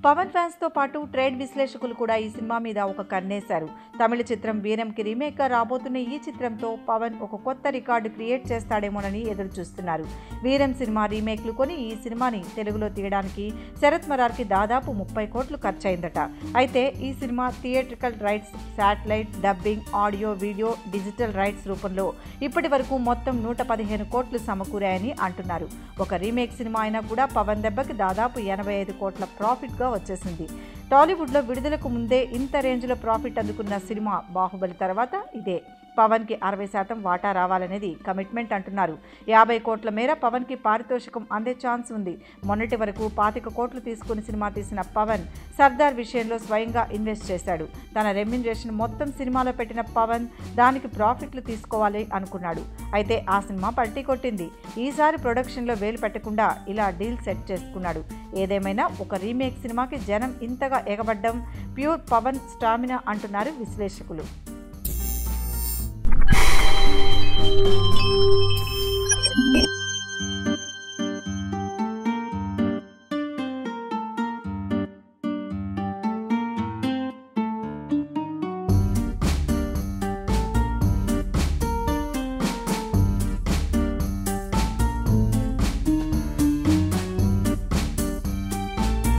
Pawan fans తో పాటు trade విశ్లేషకులు కూడా ఈ సినిమా మీద ఒక కన్నేశారు తమిళ చిత్రం వీరంకి రీమేక్ గా రాబోతున్న ఈ చిత్రంతో పవన్ ఒక కొత్త రికార్డు క్రియేట్ చేస్తాడేమోనని ఎదురు చూస్తున్నారు వీరం సినిమా రీమేక్లు కొని ఈ సినిమాని తెలుగులో తీయడానికి శరత్ మరార్కి దాదాపు ముప్పై కోట్లు ఖర్చయిందట అయితే ఈ cinema theatrical rights satellite dubbing audio video digital rights రూపంలో ఇప్పటి వరకు మొత్తం నూట పదిహేను కోట్లు సమకూరాయని అంటున్నారు ఒక రీమేక్ సినిమా అయినా కూడా పవన్ దెబ్బకి దాదాపు ఎనభై ఐదు కోట్ల ప్రాఫిట్గా వచ్చేసింది టాలీవుడ్లో విడుదలకు ముందే ఇంత రేంజ్లో ప్రాఫిట్ అందుకున్న సినిమా బాహుబలి తర్వాత ఇదే పవన్కి అరవై శాతం వాటా రావాలనేది కమిట్మెంట్ అంటున్నారు యాభై కోట్ల మేర పవన్కి పారితోషికం అందే ఛాన్స్ ఉంది మొన్నటి వరకు పాతిక కోట్లు తీసుకుని సినిమా తీసిన పవన్ సర్దార్ విషయంలో స్వయంగా ఇన్వెస్ట్ చేశాడు తన రెమ్యునరేషన్ మొత్తం సినిమాలో పెట్టిన పవన్ దానికి ప్రాఫిట్లు తీసుకోవాలి అనుకున్నాడు అయితే ఆ సినిమా పల్టీ కొట్టింది ఈసారి ప్రొడక్షన్లో వేలు పెట్టకుండా ఇలా డీల్ సెట్ చేసుకున్నాడు ఏదేమైనా ఒక రీమేక్ సినిమాకి జనం ఇంతగా ఎగబడ్డం ప్యూర్ పవన్ స్టామినా అంటున్నారు విశ్లేషకులు